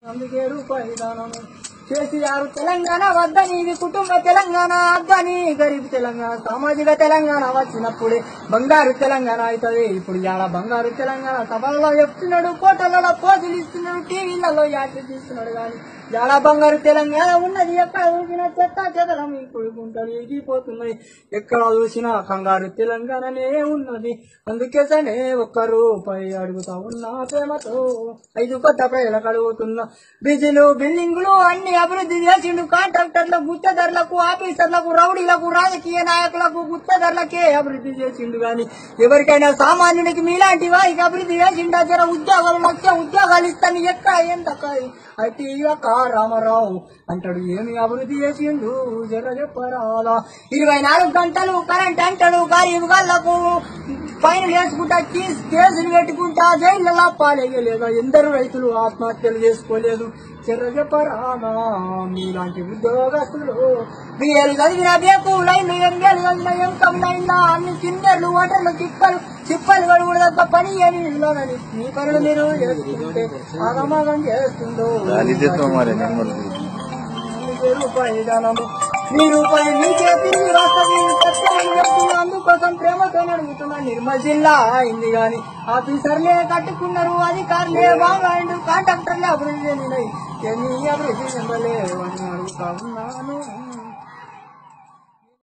అందుకే రూపాయి దానము కేసీఆర్ తెలంగాణ వద్దని ఇది కుటుంబ తెలంగాణ వద్దని గరీబ్ తెలంగాణ సామాజిక తెలంగాణ వచ్చినప్పుడే బంగారు తెలంగాణ అవుతుంది ఇప్పుడు ఇలా బంగారు తెలంగాణ సభల్లో చెప్తున్నాడు కోటలలో పోజులు ఇస్తున్నాడు టీవీలలో యాత్ర తీస్తున్నాడు కానీ చాలా బంగారు తెలంగాణ ఉన్నది ఎక్కడ చూసినా చెత్త చెదలం ఇప్పుడు గుంటలు ఎగిపోతున్నాయి ఎక్కడ చూసినా కంగారు తెలంగాణనే ఉన్నది అందుకే సనే ఒక్క రూపాయి అడుగుతా ఉన్నా ప్రేమతో ఐదు కొత్త ప్రజలకు అడుగుతున్నా బిజీలు బిల్డింగులు అన్ని అభివృద్ధి చేసిండు కాంట్రాక్టర్లకు గుత్తదారులకు ఆఫీసర్లకు రౌడీలకు రాజకీయ నాయకులకు గుత్తదారులకే అభివృద్ధి చేసిండు గాని ఎవరికైనా సామాన్యుడికి మీలాంటి వారికి అభివృద్ధి చేసిండా జర ఉద్యోగాలు లక్ష ఉద్యోగాలు ఇస్తాను ఎక్కడ ఎంత అయితే ఇక రామారావు అంటాడు ఏమి అభివృద్ధి చేసిండు జర చెప్పరాదా ఇరవై నాలుగు గంటలు కరెంట్ అంటాడు గరీబ్ గాళ్లకు పైన వేసుకుంటా కేసు కేసులు పెట్టుకుంటా జైళ్ళలో పాలేయలేదా ఎందరు రైతులు ఆత్మహత్యలు చేసుకోలేదు చెర్ర చెప్పరాదా మీలాంటి ఉద్యోగస్తులు బియ్యాలు చదివిన బేకు లైన్లు ఎంగేలు చదివిన ఎంకం లైన్ల అన్ని కిందర్లు ఓటర్లు తిప్పలు చిప్పలు కూడా తప్ప పని ఏమి ఇల్లోనని మీ పనులు మీరు చేసుకుంటే ఆగమాగం చేస్తుందో దారిద్ర్యం మరి నెమ్మది అందుకే రూపాయి దానము మీ రూపాయి మీకే తిరిగి వస్తుంది సత్యాన్ని చెప్తున్నా అందుకోసం ప్రేమతో అడుగుతున్నా నిర్మల్ జిల్లా అయింది గాని ఆఫీసర్లే కట్టుకున్నారు అధికారులే బాగా కాంట్రాక్టర్లే అభివృద్ధి చెందినాయి ఎన్ని అభివృద్ధి చెందలేవు అని అడుగుతా ఉన్నాను